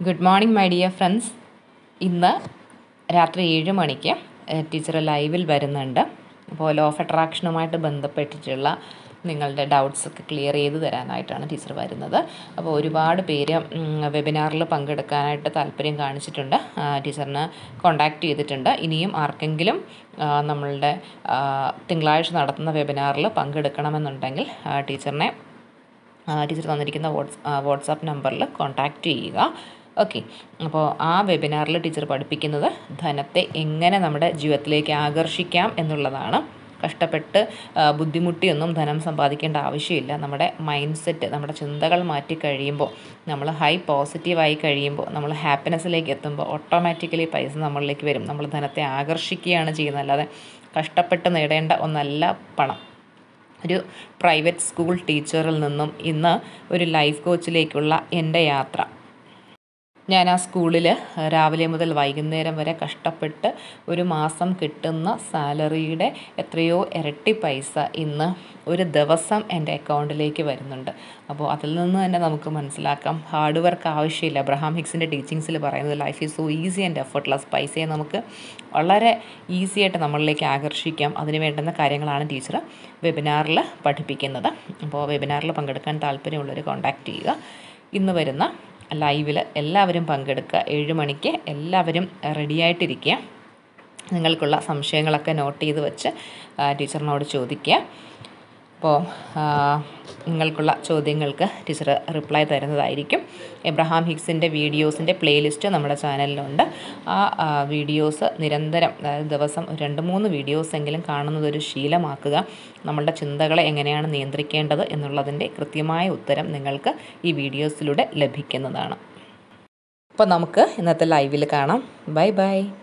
good morning my dear friends ഇന്ന് രാത്രി ഏഴ് മണിക്ക് ടീച്ചർ ലൈവിൽ വരുന്നുണ്ട് അപ്പോൾ ലോ ഓഫ് അട്രാക്ഷനുമായിട്ട് ബന്ധപ്പെട്ടിട്ടുള്ള നിങ്ങളുടെ ഡൗട്ട്സ് ഒക്കെ ക്ലിയർ ചെയ്ത് തരാനായിട്ടാണ് ടീച്ചർ വരുന്നത് അപ്പോൾ ഒരുപാട് പേര് വെബിനാറിൽ പങ്കെടുക്കാനായിട്ട് താല്പര്യം കാണിച്ചിട്ടുണ്ട് ആ, ടീച്ചറിന് കോണ്ടാക്റ്റ് ചെയ്തിട്ടുണ്ട് ഇനിയും ആർക്കെങ്കിലും ആ, നമ്മളുടെ ആ, തിങ്കളാഴ്ച നടത്തുന്ന വെബിനാറിൽ പങ്കെടുക്കണമെന്നുണ്ടെങ്കിൽ ആ, ടീച്ചറിനെ ആ, ടീച്ചർ തന്നിരിക്കുന്ന വാട്സ് വാട്സാപ്പ് നമ്പറിൽ കോൺടാക്റ്റ് ചെയ്യുക ഓക്കെ അപ്പോൾ ആ വെബിനാറിൽ ടീച്ചർ പഠിപ്പിക്കുന്നത് ധനത്തെ എങ്ങനെ നമ്മുടെ ജീവിതത്തിലേക്ക് ആകർഷിക്കാം എന്നുള്ളതാണ് കഷ്ടപ്പെട്ട് ആ, ബുദ്ധിമുട്ടിയൊന്നും ധനം സമ്പാദിക്കേണ്ട ആവശ്യമില്ല നമ്മുടെ മൈൻഡ് സെറ്റ് നമ്മുടെ ചിന്തകൾ മാറ്റി കഴിയുമ്പോൾ നമ്മൾ ഹൈ പോസിറ്റീവായി കഴിയുമ്പോൾ നമ്മൾ ഹാപ്പിനെസ്സിലേക്ക് എത്തുമ്പോൾ ഓട്ടോമാറ്റിക്കലി പൈസ നമ്മളിലേക്ക് വരും നമ്മൾ ധനത്തെ ആകർഷിക്കുകയാണ് ചെയ്യുന്നത് അല്ലാതെ കഷ്ടപ്പെട്ട് നേടേണ്ട ഒന്നല്ല പണം ഒരു പ്രൈവറ്റ് സ്കൂൾ ടീച്ചറിൽ നിന്നും ഇന്ന് ഒരു ലൈഫ് കോച്ചിലേക്കുള്ള എൻ്റെ യാത്ര ഞാൻ ആ സ്കൂളിൽ രാവിലെ മുതൽ വൈകുന്നേരം വരെ കഷ്ടപ്പെട്ട് ഒരു മാസം കിട്ടുന്ന സാലറിയുടെ എത്രയോ ഇരട്ടി പൈസ ഇന്ന് ഒരു ദിവസം എൻ്റെ അക്കൗണ്ടിലേക്ക് വരുന്നുണ്ട് അപ്പോൾ അതിൽ നിന്ന് തന്നെ നമുക്ക് മനസ്സിലാക്കാം ഹാർഡ് വർക്ക് ആവശ്യമില്ല അബ്രഹാം ഹിക്സിൻ്റെ ടീച്ചിങ്സിൽ പറയുന്നത് life is so easy and effortless പൈസയെ നമുക്ക് വളരെ ഈസി ആയിട്ട് നമ്മളിലേക്ക് ആകർഷിക്കാം അതിന് വേണ്ടുന്ന കാര്യങ്ങളാണ് ടീച്ചർ വെബിനാറിൽ പഠിപ്പിക്കുന്നത് അപ്പോൾ വെബിനാറിൽ പങ്കെടുക്കാൻ താല്പര്യമുള്ളവർ കോൺടാക്റ്റ് ചെയ്യുക ഇന്ന് വരുന്ന ലൈവിൽ എല്ലാവരും പങ്കെടുക്കുക ഏഴ് മണിക്ക് എല്ലാവരും റെഡിയായിട്ടിരിക്കുക നിങ്ങൾക്കുള്ള സംശയങ്ങളൊക്കെ നോട്ട് ചെയ്ത് വെച്ച് ആ, ടീച്ചറിനോട് ചോദിക്കുക അപ്പോൾ ആ, നിങ്ങൾക്കുള്ള ചോദ്യങ്ങൾക്ക് ടീച്ചർ റിപ്ലൈ തരുന്നതായിരിക്കും എബ്രഹാം ഹിക്സിൻ്റെ വീഡിയോസിൻ്റെ പ്ലേലിസ്റ്റ് നമ്മുടെ ചാനലിലുണ്ട് ആ ആ, വീഡിയോസ് നിരന്തരം അതായത് ദിവസം ഒരു രണ്ട് മൂന്ന് വീഡിയോസ് എങ്കിലും കാണുന്നത് ഒരു ശീലമാക്കുക നമ്മളുടെ ചിന്തകളെ എങ്ങനെയാണ് നിയന്ത്രിക്കേണ്ടത് എന്നുള്ളതിൻ്റെ കൃത്യമായ ഉത്തരം നിങ്ങൾക്ക് ഈ വീഡിയോസിലൂടെ ലഭിക്കുന്നതാണ് അപ്പോൾ നമുക്ക് ഇന്നത്തെ ലൈവിൽ കാണാം ബൈ ബൈ